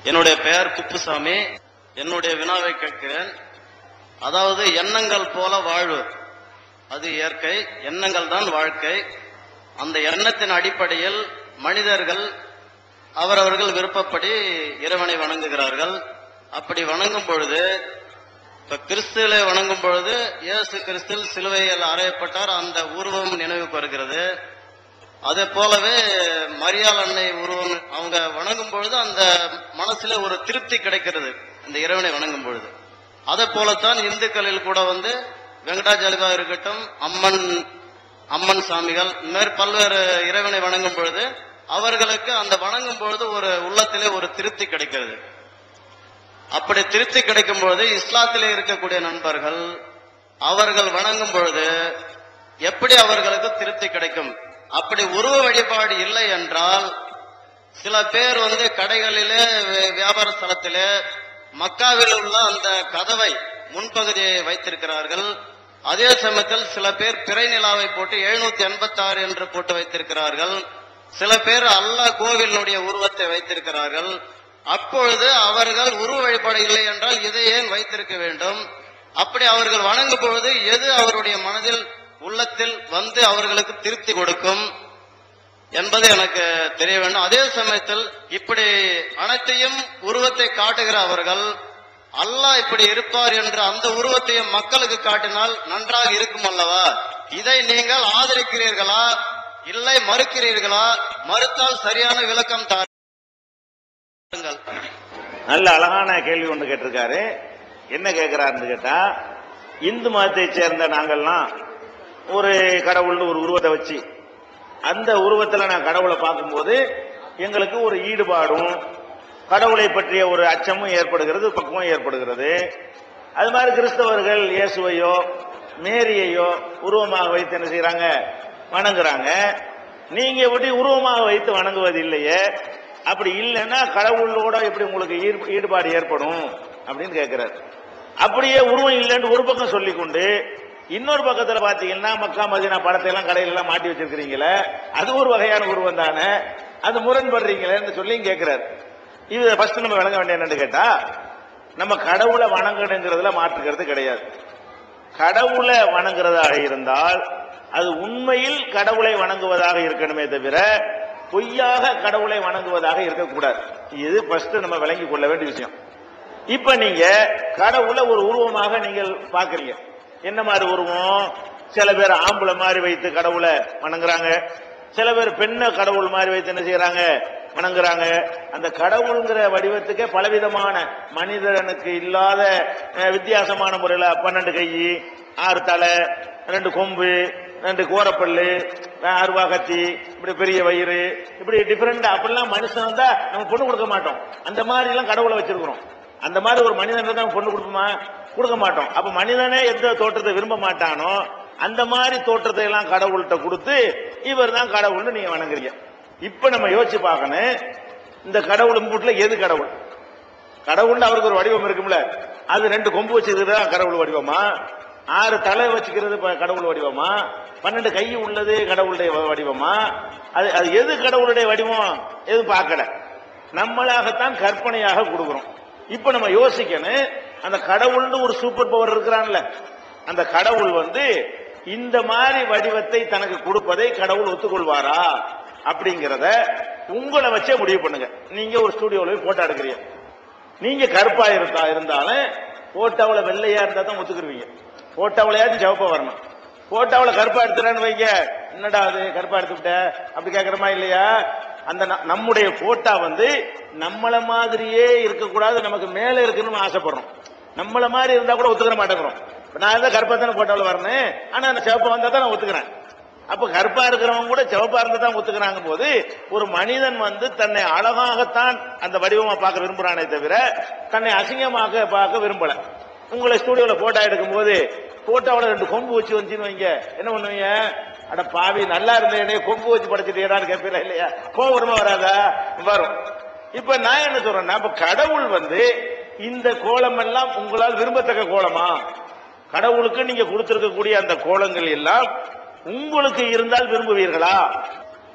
என்னுடைய பெயர் குப்புசாமி என்னுடைய வினாவை கேட்கிறேன் அதாவது எண்ணங்கள் போல வாழ்வு அது இயற்கை எண்ணங்கள் தான் வாழ்க்கை அந்த எண்ணத்தின் அடிப்படையில் மனிதர்கள் அவரவர்கள் விருப்பப்படி இறைவனை வணங்குகிறார்கள் அப்படி வணங்கும் பொழுது இப்ப கிறிஸ்துவை வணங்கும் பொழுது இயேசு கிறிஸ்து சிலுவையில் அறையப்பட்டார் அந்த உருவம் நினைவுக்கு வருகிறது அதே போலவே மரியாள் அன்னை உருவம் அவங்க வணங்கும் பொழுது அந்த மனசுல ஒரு திருப்தி கிடைக்கிறது இந்த இறைவனை வணங்கும் பொழுது அதே போலத்தான் இந்துக்களில் கூட வந்து வெங்கடாஜலிபா இருக்கட்டும் அம்மன் அம்மன் சாமிகள் இந்த மாதிரி பல்வேறு இறைவனை வணங்கும் பொழுது அவர்களுக்கு அந்த வணங்கும் பொழுது ஒரு உள்ளத்திலே ஒரு திருப்தி கிடைக்கிறது அப்படி திருப்தி கிடைக்கும் பொழுது இஸ்லாத்திலே இருக்கக்கூடிய நண்பர்கள் அவர்கள் வணங்கும் பொழுது எப்படி அவர்களுக்கு திருப்தி கிடைக்கும் அப்படி உருவ வழிபாடு இல்லை என்றால் சில பேர் வந்து கடைகளிலே வி- வியாபார ஸ்தலத்திலே மக்காவில் உள்ள அந்த கதவை முன்பகுதியை வைத்திருக்கிறார்கள் அதே சமயத்தில் சில பேர் பிறை நிலாவை போட்டு எழுநூத்தி எண்பத்தாறு என்று போட்டு வைத்திருக்கிறார்கள் சில பேர் அல்லாஹ் கோவிலினுடைய உருவத்தை வைத்திருக்கிறார்கள் அப்பொழுது அவர்கள் உருவ வழிபாடு இல்லை என்றால் இதை ஏன் வைத்திருக்க வேண்டும் அப்படி அவர்கள் வணங்கும் பொழுது எது அவருடைய மனதில் உள்ளத்தில் வந்து அவர்களுக்கு திருப்தி கொடுக்கும் என்பது எனக்கு தெரிய வேண்டும் அதே சமயத்தில் இப்படி அனைத்தையும் உருவத்தை காட்டுகிற அவர்கள் அல்லாஹ் இப்படி இருப்பார் என்ற அந்த உருவத்தையும் மக்களுக்கு காட்டினால் நன்றாக இருக்கும் அல்லவா இதை நீங்கள் ஆதரிக்கிறீர்களா இல்லை மறுக்கிறீர்களா மறுத்தால் சரியான விளக்கம் தாருங்கள் நல்ல அழகான கேள்வி ஒன்று கேட்டிருக்காரு என்ன கேட்கிறாருன்னு கேட்டா இந்து மதத்தை சேர்ந்த நாங்கள்லாம் ஒரு கடவுள்னு ஒரு உருவத்தை வச்சு அந்த உருவத்துல நான் கடவுளை பார்க்கும்போது எங்களுக்கு ஒரு ஈடுபாடும் கடவுளை பற்றிய ஒரு அச்சமும் ஏற்படுகிறது பக்குவம் ஏற்படுகிறது அது மாதிரி கிறிஸ்தவர்கள் இயேசுவையோ மேரியையோ உருவமாக வைத்து என்ன செய்றாங்க வணங்குறாங்க நீங்க எப்படி உருவமாக வைத்து வணங்குவது இல்லையே அப்படி இல்லைன்னா கடவுளோட எப்படி உங்களுக்கு ஈர்ப்பு- ஈடுபாடு ஏற்படும் அப்படின்னு கேட்கிறார் அப்படியே உருவம் இல்லைன்னு ஒரு பக்கம் சொல்லிக்கொண்டு இன்னொரு பக்கத்துல பாத்தீங்கன்னா மக்கா மதினா படத்தை எல்லாம் கடையில எல்லாம் மாட்டி வச்சிருக்கிறீங்களே அது ஒரு வகையான உருவம் தானே அது முரண்படுறீங்களேன்னு சொல்லி கேட்கிறார் இது ஃபர்ஸ்ட் நம்ம விளங்க வேண்டிய என்னன்னு கேட்டா நம்ம கடவுளை வணங்கணுங்கிறதுல மாற்றுக்கிறது கிடையாது கடவுளை வணங்குறதாக இருந்தால் அது உண்மையில் கடவுளை வணங்குவதாக இருக்கணுமே தவிர பொய்யாக கடவுளை வணங்குவதாக இருக்கக்கூடாது இது ஃபர்ஸ்ட் நம்ம விளங்கி கொள்ள வேண்டிய விஷயம் இப்ப நீங்க கடவுளை ஒரு உருவமாக நீங்கள் பாக்குறீங்க என்ன மாதிரி உருவம் சில பேர் ஆம்பளை மாதிரி வைத்து கடவுளை வணங்குறாங்க சில பேர் பெண்ணை கடவுள் மாதிரி வைத்து என்ன செய்யறாங்க வணங்குறாங்க அந்த கடவுளுங்கிற வடிவத்துக்கே பலவிதமான மனிதனுக்கு இல்லாத அஹ், வித்தியாசமான முறையில பன்னெண்டு கை ஆறு தலை ரெண்டு கொம்பு ரெண்டு கோரப்பல்லு அஹ், அருவா கத்தி இப்படி பெரிய வயிறு இப்படி டிஃபரெண்ட் அப்படிலாம் மனுஷன் வந்தா நம்ம பொண்ணு கொடுக்க மாட்டோம் அந்த மாதிரி எல்லாம் கடவுளை வச்சிருக்கிறோம் அந்த மாதிரி ஒரு மனிதன் தான் பொண்ணு கொடுப்போமா கொடுக்க மாட்டோம் அப்ப மனிதனே எந்த தோற்றத்தை விரும்ப மாட்டானோ அந்த மாதிரி தோற்றத்தை எல்லாம் கடவுள்கிட்ட கொடுத்து இவர் தான் கடவுள்னு நீங்க வணங்குறீங்க இப்ப நம்ம யோசிச்சு பார்க்கணும் இந்த கடவுள் மூட்டுல எது கடவுள் கடவுள்னு அவருக்கு ஒரு வடிவம் இருக்கும்ல அது ரெண்டு கொம்பு வச்சுக்கிறது தான் கடவுள் வடிவமா ஆறு தலை வச்சுக்கிறது ப- கடவுள் வடிவமா பன்னெண்டு கை உள்ளது கடவுளுடைய வ- வடிவமா அது அது எது கடவுளுடைய வடிவம் எதுவும் பார்க்கல நம்மளாகத்தான் கற்பனையாக கொடுக்கிறோம் இப்ப நம்ம யோசிக்கணும் அந்த கடவுள்னு ஒரு சூப்பர் பவர் இருக்கிறான்ல அந்த கடவுள் வந்து இந்த மாதிரி வடிவத்தை தனக்கு கொடுப்பதை கடவுள் ஒத்துக்கொள்வாரா அப்படிங்கிறத உங்களை வச்சே முடிவு பண்ணுங்க நீங்க ஒரு ஸ்டுடியோல போய் போட்டோ எடுக்கிறீங்க நீங்க கருப்பா இருந்தா இருந்தாலும் போட்டோவுல வெள்ளையா இருந்தா தான் ஒத்துக்குருவீங்க போட்டோவிலையாச்சும் சிவப்பா வரணும் போட்டோவுல கருப்பா எடுத்துறேன்னு வைங்க என்னடா அது கருப்பா எடுத்துக்கிட்ட அப்படி கேக்குறமா இல்லையா அந்த ந- நம்முடைய போட்டோ வந்து நம்மள மாதிரியே இருக்கக்கூடாது நமக்கு மேல இருக்குன்னு ஆசைப்படுறோம் நம்மள மாதிரி இருந்தா கூட ஒத்துக்கிற மாட்டேங்கிறோம் இப்ப நான் இருந்தா கருப்பா தானே போட்டோவில் வரணும் ஆனா அந்த சிவப்பா வந்தா தான் நான் ஒத்துக்கிறேன் அப்ப கருப்பா இருக்கிறவங்க கூட சிவப்பா இருந்தா தான் ஒத்துக்கிறாங்க போது ஒரு மனிதன் வந்து தன்னை அழகாகத்தான் அந்த வடிவமா பார்க்க விரும்புறானே தவிர தன்னை அசிங்கமாக பார்க்க விரும்பல உங்களை ஸ்டூடியோல போட்டோ எடுக்கும் போது போட்டோவோட ரெண்டு கொம்பு வச்சு வந்துன்னு வைங்க என்ன பண்ணுவீங்க அட பாவி நல்லா இருந்தேனே கொம்பு வச்சு படைச்சிட்டேடான்னு கேட்பீங்களா இல்லையா கோவம் வருமா வராதா வரும் இப்ப நான் என்ன சொல்றேன்னா இப்ப கடவுள் வந்து இந்த கோலம் எல்லாம் உங்களால் விரும்பத்தக்க கோலமா கடவுளுக்கு நீங்க கொடுத்திருக்கக்கூடிய அந்த கோலங்கள் எல்லாம் உங்களுக்கு இருந்தால் விரும்புவீர்களா இப்ப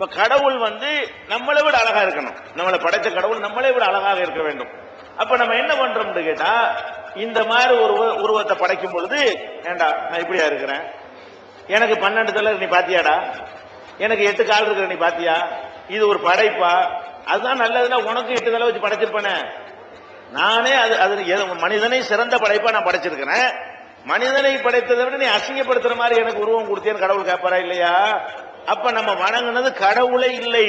இப்ப கடவுள் வந்து நம்மளை விட அழகா இருக்கணும் நம்மளை படைத்த கடவுள் நம்மளை விட அழகாக இருக்க வேண்டும் அப்ப நம்ம என்ன பண்றோம்னு கேட்டா இந்த மாதிரி ஒரு உருவ- உருவத்தை படைக்கும் பொழுது ஏண்டா நான் இப்படியா இருக்கிறேன் எனக்கு பன்னெண்டு தலை நீ பாத்தியாடா எனக்கு எட்டு கால் இருக்கிற நீ பாத்தியா இது ஒரு படைப்பா அதுதான் நல்லதுன்னா உனக்கு எட்டு தலை வச்சு படைச்சிருப்பேனே நானே அது அது எது- மனிதனை சிறந்த படைப்பா நான் படைச்சிருக்கிறேன் மனிதனை படைத்ததை விட நீ அசிங்கப்படுத்துற மாதிரி எனக்கு உருவம் கொடுத்தேன்னு கடவுள் கேட்பாரா இல்லையா அப்ப நம்ம வணங்குனது கடவுளே இல்லை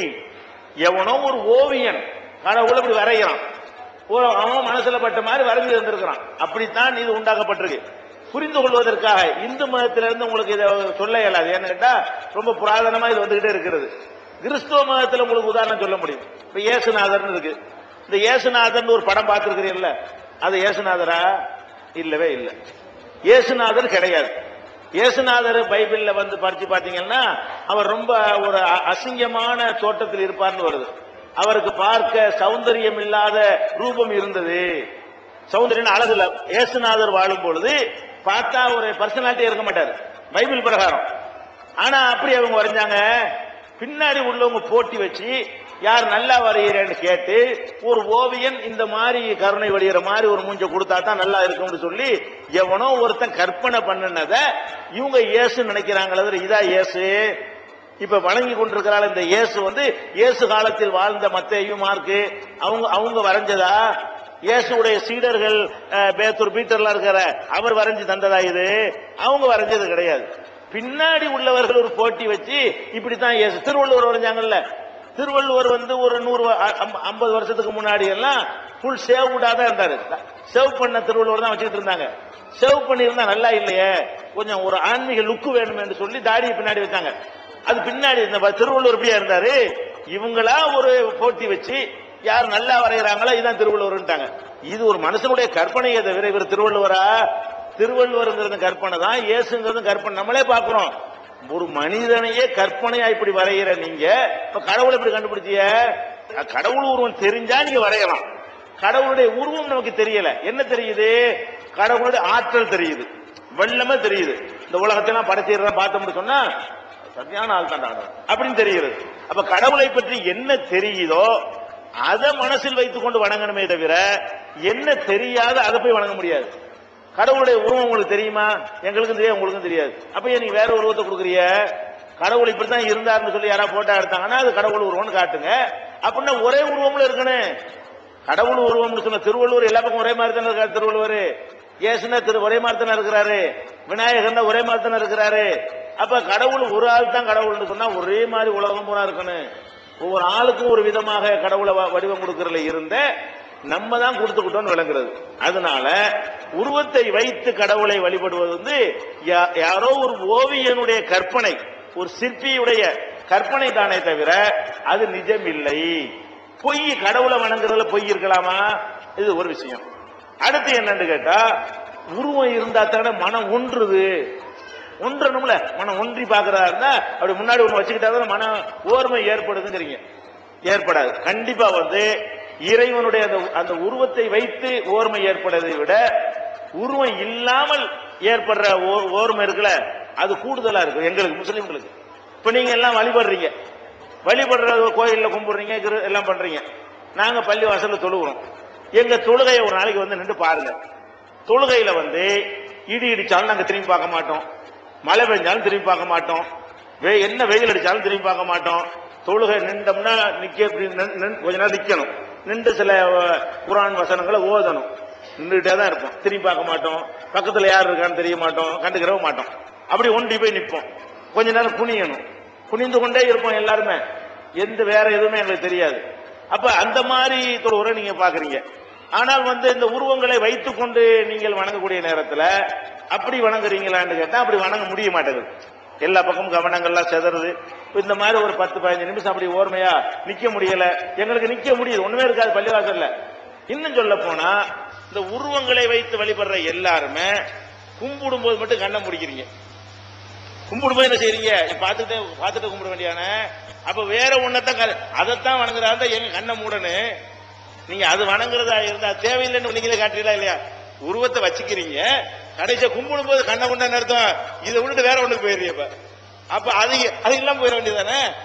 எவனோ ஒரு ஓவியன் கடவுளை இப்படி வரைகிறான் ஒரு அவன் மனசுல பட்ட மாதிரி வரைஞ்சு வந்திருக்கிறான் அப்படித்தான் இது உண்டாக்கப்பட்டிருக்கு புரிந்து கொள்வதற்காக இந்து மதத்திலிருந்து உங்களுக்கு இதை சொல்ல இயலாது ஏன்னு கேட்டா ரொம்ப புராதனமா இது வந்துகிட்டே இருக்கிறது கிறிஸ்துவ மதத்துல உங்களுக்கு உதாரணம் சொல்ல முடியும் இப்ப இயேசுநாதர்னு இருக்கு இந்த இயேசுநாதர்னு ஒரு படம் பார்த்திருக்கிறீங்கல்ல அது இயேசுநாதரா இல்லவே இல்லை இயேசுநாதர் கிடையாது இயேசுநாதர் பைபிள்ல வந்து படிச்சு பாத்தீங்கன்னா அவர் ரொம்ப ஒரு அ- அசிங்கமான தோட்டத்தில் இருப்பார்னு வருது அவருக்கு பார்க்க சௌந்தரியம் இல்லாத ரூபம் இருந்தது சௌந்தரியம் அழகு இல்ல இயேசுநாதர் வாழும் பொழுது பார்த்தா ஒரு பர்சனாலிட்டி இருக்க மாட்டார் பைபிள் பிரகாரம் ஆனா அப்படி அவங்க வரைஞ்சாங்க பின்னாடி உள்ளவங்க போட்டி வச்சு யார் நல்லா வரைகிறேன்னு கேட்டு ஒரு ஓவியன் இந்த மாதிரி கருணை வடிகிற மாதிரி ஒரு மூஞ்ச கொடுத்தா தான் நல்லா இருக்கும்னு சொல்லி எவனோ ஒருத்தன் கற்பனை பண்ணுனத இவங்க இயேசு நினைக்கிறாங்களே தவிர இதா இயேசு இப்ப வணங்கி கொண்டிருக்கிறாள் இந்த இயேசு வந்து இயேசு காலத்தில் வாழ்ந்த மத்தேயு மார்க்கு அவங்க அவங்க வரைஞ்சதா இயேசுடைய சீடர்கள் அஹ், பேத்தூர் பீட்டர்லாம் இருக்கிற அவர் வரைஞ்சு தந்ததா இது அவங்க வரைஞ்சது கிடையாது பின்னாடி உள்ளவர்கள் ஒரு போட்டி வச்சு இப்படித்தான் இயேசு திருவள்ளுவர் வரைஞ்சாங்கல்ல திருவள்ளுவர் வந்து ஒரு நூறு வ- அ- அம்- ஐம்பது வருஷத்துக்கு முன்னாடி எல்லாம் ஃபுல் சேவ்டா தான் இருந்தாரு சேவ் பண்ண திருவள்ளுவர் தான் வச்சுக்கிட்டு இருந்தாங்க சேவ் பண்ணியிருந்தா நல்லா இல்லையே கொஞ்சம் ஒரு ஆன்மீக லுக்கு வேணும் என்று சொல்லி தாடியை பின்னாடி வச்சாங்க அது பின்னாடி இந்த வ- திருவள்ளுவர் எப்படியா இருந்தாரு இவங்களா ஒரு போட்டி வச்சு யார் நல்லா வரைகிறாங்களோ இதான் திருவள்ளுவர்ன்ட்டாங்க இது ஒரு மனுஷனுடைய கற்பனையை தவிர இவர் திருவள்ளுவரா திருவள்ளுவருங்கிறது கற்பனை தான் இயேசுங்கிறது கற்பனை நம்மளே பார்க்கிறோம் ஒரு மனிதனையே கற்பனையா இப்படி வரைகிற நீங்க இப்ப கடவுளை இப்படி கண்டுபிடிச்சிய கடவுள் உருவம் தெரிஞ்சா நீங்க வரையலாம் கடவுளுடைய உருவம் நமக்கு தெரியல என்ன தெரியுது கடவுளுடைய ஆற்றல் தெரியுது வெள்ளமே தெரியுது இந்த உலகத்தெல்லாம் படைச்சிடுறேன் பார்த்தோம்னு சொன்னா சரியான ஆள் தான் அப்படின்னு தெரிகிறது அப்ப கடவுளை பற்றி என்ன தெரியுதோ அதை மனசில் வைத்துக் கொண்டு வணங்கணுமே தவிர என்ன தெரியாத அதை போய் வணங்க முடியாது கடவுளுடைய உருவம் உங்களுக்கு தெரியுமா எங்களுக்கும் தெரியாது உங்களுக்கும் தெரியாது அப்ப ஏன் நீங்க வேற உருவத்தை கொடுக்குறீங்க கடவுள் இப்படித்தான் இருந்தாருன்னு சொல்லி யாராவது போட்டோ எடுத்தாங்கன்னா அது கடவுள் உருவம்னு காட்டுங்க அப்படின்னா ஒரே உருவம்ல இருக்கணும் கடவுள் உருவம்னு சொன்ன திருவள்ளுவர் எல்லா பக்கம் ஒரே மாதிரி தானே இருக்காரு திருவள்ளுவர் இயேசுனா திரு ஒரே மாதிரி தானே இருக்கிறாரு விநாயகர் ஒரே மாதிரி தானே இருக்கிறாரு அப்ப கடவுள் ஒரு ஆள் தான் கடவுள்னு சொன்னா ஒரே மாதிரி உலகம் பூரா இருக்கணும் ஒவ்வொரு ஆளுக்கும் ஒரு விதமாக கடவுளை வ- வடிவம் கொடுக்கறதுல இருந்த நம்ம தான் கொடுத்துக்கிட்டோம்னு விளங்குறது அதனால உருவத்தை வைத்து கடவுளை வழிபடுவது வந்து யா- யாரோ ஒரு ஓவியனுடைய கற்பனை ஒரு சிற்பியுடைய கற்பனை தானே தவிர அது நிஜம் இல்லை பொய் கடவுளை வணங்குறதுல பொய் இருக்கலாமா இது ஒரு விஷயம் அடுத்து என்னன்னு கேட்டா உருவம் இருந்தா தானே மனம் ஒன்றுது ஒன்றணும்ல மனம் ஒன்றி பாக்குறதா இருந்தா அப்படி முன்னாடி ஒண்ணு வச்சுக்கிட்டா தான் மன ஓர்மை ஏற்படுதுங்கிறீங்க ஏற்படாது கண்டிப்பா வந்து இறைவனுடைய அந்த அந்த உருவத்தை வைத்து ஓர்மை ஏற்படுவதை விட உருவம் இல்லாமல் ஏற்படுற ஓ- ஓர்மை இருக்குல்ல அது கூடுதலா இருக்கு எங்களுக்கு முஸ்லிம்களுக்கு இப்ப நீங்க எல்லாம் வழிபடுறீங்க வழிபடுற கோயில்ல கும்பிடுறீங்க கிரு- எல்லாம் பண்றீங்க நாங்க பள்ளி வாசல்ல தொழுகிறோம் எங்க தொழுகையை ஒரு நாளைக்கு வந்து நின்று பாருங்க தொழுகையில வந்து இடி இடிச்சாலும் நாங்க திரும்பி பார்க்க மாட்டோம் மழை பெஞ்சாலும் திரும்பி பார்க்க மாட்டோம் வே- என்ன வெயில் அடிச்சாலும் திரும்பி பார்க்க மாட்டோம் தொழுகை நின்றோம்னா நிக்க இப்படி நின்- நின்- கொஞ்ச நேரம் நிக்கணும் நின்று சில அஹ், குர்ஆன் வசனங்களை ஓதணும் நின்றுட்டே தான் இருப்போம் திரும்பி பார்க்க மாட்டோம் பக்கத்துல யார் இருக்கான்னு தெரிய மாட்டோம் கண்டுக்கிறவும் மாட்டோம் அப்படி ஒண்டி போய் நிப்போம் கொஞ்ச நேரம் குனியணும் குனிந்து கொண்டே இருப்போம் எல்லாருமே எந்த வேற எதுவுமே எங்களுக்கு தெரியாது அப்ப அந்த மாதிரி தொழுவுரை நீங்க பாக்குறீங்க ஆனால் வந்து இந்த உருவங்களை வைத்துக்கொண்டு நீங்கள் வணங்கக்கூடிய நேரத்துல அப்படி வணங்குறீங்களான்னு கேட்டா அப்படி வணங்க முடிய மாட்டேங்குது எல்லா பக்கமும் கவனங்கள்லாம் செதறுது இந்த மாதிரி ஒரு பத்து பதினஞ்சு நிமிஷம் அப்படி ஓர்மையா நிக்க முடியல எங்களுக்கு நிக்க முடியுது ஒண்ணுமே இருக்காது பள்ளிவாசல்ல இன்னும் சொல்ல போனா இந்த உருவங்களை வைத்து வழிபடுற எல்லாருமே கும்பிடும் போது மட்டும் கண்ணை முடிக்கிறீங்க கும்பிடும்போது என்ன செய்றீங்க நீ பார்த்துட்டு பார்த்துட்டு கும்பிட வேண்டியான அப்ப வேற ஒன்னதான் க- அதைத்தான் வணங்குறதா இருந்தா எங்க கண்ணை மூடணும் நீங்க அது வணங்குறதா இருந்தா தேவையில்லைன்னு நீங்களே காட்டுறீங்களா இல்லையா உருவத்தை வச்சுக்கிறீங்க கடைசியா கும்பிடும் போது கண்ணை கொண்டான்னு அர்த்தம் இதை விட்டுட்டு வேற ஒண்ணுக்கு போயிடுறீங்க இப்ப அப்ப அது அது இல்லாம போயிட வேண்டியதானே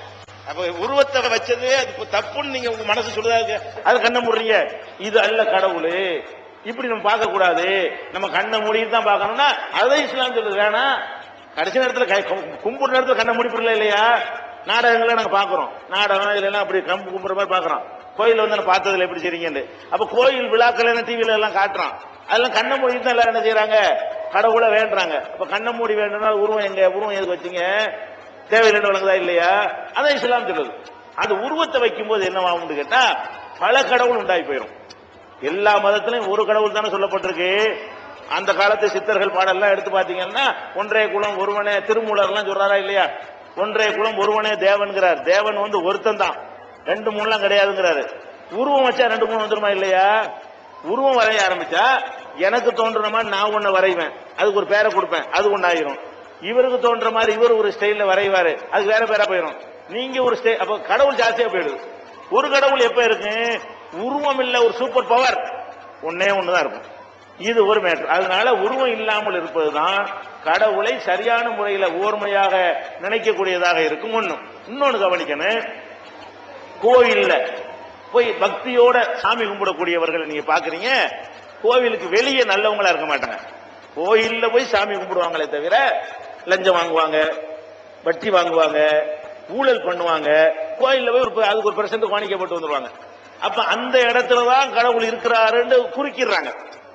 அப்ப உருவத்தை வச்சது அது இப்ப தப்புன்னு நீங்க உங்க மனசு சொல்லுதா இருக்கு அது கண்ணை மூடுறீங்க இது அல்ல கடவுள் இப்படி நம்ம பார்க்க கூடாது நம்ம கண்ணை மூடிட்டு தான் பார்க்கணும்னா அதை இஸ்லாம் சொல்லுது வேணாம் கடைசி நேரத்துல கை- கும்- கும்பிடுற நேரத்துல கண்ணை மூடிப்பிடல இல்லையா நாடகங்களை நாங்க பாக்குறோம் நாடகம் இதுல எல்லாம் அப்படி கம்பு கும்புற மாதிரி பாக்குறோம் கோயில் வந்து நான் பார்த்ததுல எப்படி செய்றீங்கன்னு அப்ப கோயில் விழாக்கள் என்ன டிவில எல்லாம் காட்டுறான் அதெல்லாம் கண்ணை மூடி தான் எல்லாரும் என்ன செய்யறாங்க கடவுளை வேண்டுறாங்க அப்ப கண்ணை மூடி வேண்டும்னா உருவம் எங்க உருவம் எதுக்கு வச்சீங்க தேவையில்லைன்னு வழங்குதா இல்லையா அதான் இஸ்லாம் சொல்லுது அது உருவத்தை வைக்கும்போது என்னவாகும்னு கேட்டா பல கடவுள் உண்டாகி போயிடும் எல்லா மதத்திலும் ஒரு கடவுள் தானே சொல்லப்பட்டிருக்கு அந்த காலத்து சித்தர்கள் பாடல்லாம் எடுத்து பாத்தீங்கன்னா ஒன்றே குலம் ஒருவனே திருமூலர்லாம் சொல்றாரா இல்லையா ஒன்றே குலம் ஒருவனே தேவன்கிறார் தேவன் வந்து ஒருத்தன் தான் ரெண்டு மூணுலாம் கிடையாதுங்கிறாரு உருவம் வச்சா ரெண்டு மூணு வந்துருமா இல்லையா உருவம் வரைய ஆரம்பிச்சா எனக்கு தோன்ற மாதிரி நான் ஒண்ணு வரைவேன் அதுக்கு ஒரு பேரை கொடுப்பேன் அது ஒண்ணாயிரும் இவருக்கு தோன்ற மாதிரி இவர் ஒரு ஸ்டைல்ல வரைவாரு அது வேற பேரா போயிடும் நீங்க ஒரு ஸ்டை அப்ப கடவுள் ஜாஸ்தியா போயிடுது ஒரு கடவுள் எப்ப இருக்கு உருவம் இல்ல ஒரு சூப்பர் பவர் ஒன்னே ஒண்ணுதான் இருக்கும் இது ஒரு மேட்டர் அதனால உருவம் இல்லாமல் இருப்பதுதான் கடவுளை சரியான முறையில ஓர்மையாக நினைக்கக்கூடியதாக இருக்கும் ஒண்ணு இன்னொன்னு கவனிக்கணும் கோயில்ல போய் பக்தியோட சாமி கும்பிடக்கூடியவர்களை நீங்க பாக்குறீங்க கோவிலுக்கு வெளியே நல்லவங்களா இருக்க மாட்டாங்க கோயில்ல போய் சாமி கும்பிடுவாங்களே தவிர லஞ்சம் வாங்குவாங்க வட்டி வாங்குவாங்க ஊழல் பண்ணுவாங்க கோயில்ல போய் ஒரு அதுக்கு ஒரு பெர்சன்ட் காணிக்கப்பட்டு வந்துருவாங்க அப்ப அந்த இடத்துல தான் கடவுள் இருக்கிறாருன்னு குறிக்கிறாங்க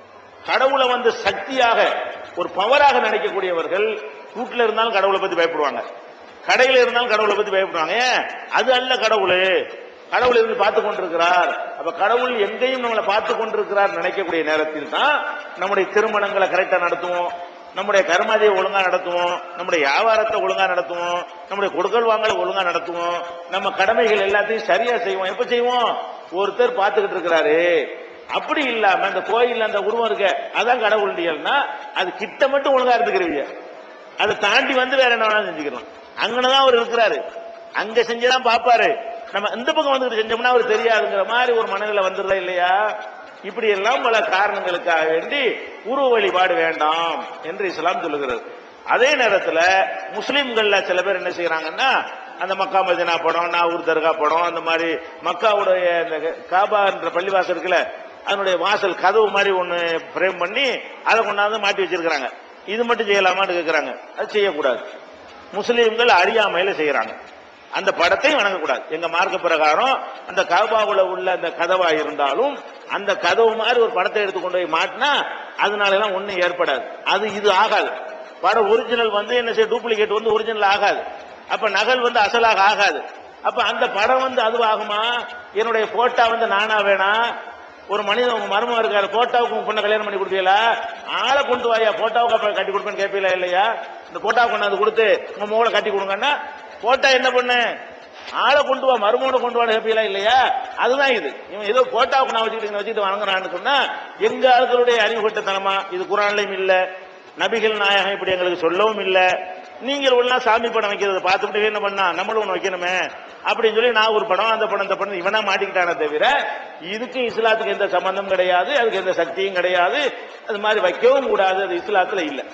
கடவுளை வந்து சக்தியாக ஒரு பவராக நினைக்கக்கூடியவர்கள் வீட்டுல இருந்தாலும் கடவுளை பத்தி பயப்படுவாங்க கடையில இருந்தாலும் கடவுளை பத்தி பயப்படுவாங்க ஏன் அது அல்ல கடவுள் கடவுள் இருந்து பார்த்து கொண்டிருக்கிறார் அப்ப கடவுள் எங்கேயும் நம்மளை பார்த்து கொண்டிருக்கிறார் நினைக்கக்கூடிய நேரத்தில் தான் நம்முடைய திருமணங்களை கரெக்டா நடத்துவோம் நம்முடைய கர்மாதியை ஒழுங்கா நடத்துவோம் நம்முடைய வியாபாரத்தை ஒழுங்கா நடத்துவோம் நம்முடைய கொடுக்கல் வாங்கலை ஒழுங்கா நடத்துவோம் நம்ம கடமைகள் எல்லாத்தையும் சரியா செய்வோம் எப்ப செய்வோம் ஒருத்தர் பார்த்துக்கிட்டு இருக்கிறாரு அப்படி இல்லாம அந்த கோயில் அந்த உருவம் இருக்க அதான் கடவுள்னா அது கிட்ட மட்டும் ஒழுங்கா இருந்துக்கிறீங்க அதை தாண்டி வந்து வேற என்ன வேணாலும் செஞ்சுக்கலாம் அங்கனதான் அவர் இருக்கிறாரு அங்க செஞ்சுதான் பாப்பாரு நம்ம இந்த பக்கம் வந்துட்டு செஞ்சோம்னா அவர் தெரியாதுங்கிற மாதிரி ஒரு மனநிலை வந்துடுதா இல்லையா இப்படி எல்லாம் பல காரணங்களுக்காக வேண்டி உருவ வழிபாடு வேண்டாம் என்று இஸ்லாம் சொல்லுகிறது அதே நேரத்துல முஸ்லிம்கள்ல சில பேர் என்ன செய்யறாங்கன்னா அந்த மக்கா மதினா படம் நாகூர் தர்கா படம் அந்த மாதிரி மக்காவுடைய இந்த காபா என்ற பள்ளிவாசல் இருக்குல்ல அதனுடைய வாசல் கதவு மாதிரி ஒண்ணு ஃப்ரேம் பண்ணி அதை கொண்டாந்து மாட்டி வச்சிருக்கிறாங்க இது மட்டும் செய்யலாமான்னு கேட்கறாங்க அது செய்யக்கூடாது முஸ்லீம்கள் அறியாமையில செய்யறாங்க அந்த படத்தையும் வணங்கக்கூடாது எங்க மார்க்க பிரகாரம் அந்த கபாவுல உள்ள அந்த கதவா இருந்தாலும் அந்த கதவு மாதிரி ஒரு படத்தை எடுத்து கொண்டு போய் மாட்டினா அதனால எல்லாம் ஒண்ணும் ஏற்படாது அது இது ஆகாது படம் ஒரிஜினல் வந்து என்ன செய்ய டூப்ளிகேட் வந்து ஒரிஜினல் ஆகாது அப்ப நகல் வந்து அசலாக ஆகாது அப்ப அந்த படம் வந்து அது ஆகுமா என்னுடைய போட்டோ வந்து நானா வேணா ஒரு மனிதன் உங்க மருமகம் இருக்காரு போட்டோவுக்கு உங்க பொண்ணை கல்யாணம் பண்ணி கொடுப்பீங்களா ஆளை கொண்டு வாயா போட்டோவுக்கு அப்புறம் கட்டி கொடுப்பேன்னு கேட்பீங்களா இல்லையா இந்த போட்டோ கொண்டாந்து கொடுத்து உங்க மோளை கட்டி கொடுங்கன்னா போட்டோ என்ன பண்ணு ஆளை கொண்டு வா மருமகனை கொண்டு வா கேட்பீங்களா இல்லையா அதுதான் இது இவன் ஏதோ போட்டோவுக்கு நான் வச்சுக்கிட்டு வச்சுட்டு வணங்குறான்னு சொன்னா எங்க ஆட்களுடைய அறிவுகட்டத்தனமா இது குரான்லயும் இல்ல நபிகள் நாயகம் இப்படி எங்களுக்கு சொல்லவும் இல்ல நீங்கள் உள்ள சாமி படம் வைக்கிறத பார்த்துட்டு என்ன பண்ணா நம்மளும் ஒண்ணு வைக்கணுமே அப்படின்னு சொல்லி நான் ஒரு படம் அந்த படம் இந்த படம் இவனா மாட்டிக்கிட்டானே தவிர இதுக்கு இஸ்லாத்துக்கு எந்த சம்பந்தம் கிடையாது அதுக்கு எந்த சக்தியும் கிடையாது அது மாதிரி வைக்கவும் கூடாது அது இஸ்லாத்துல இல்ல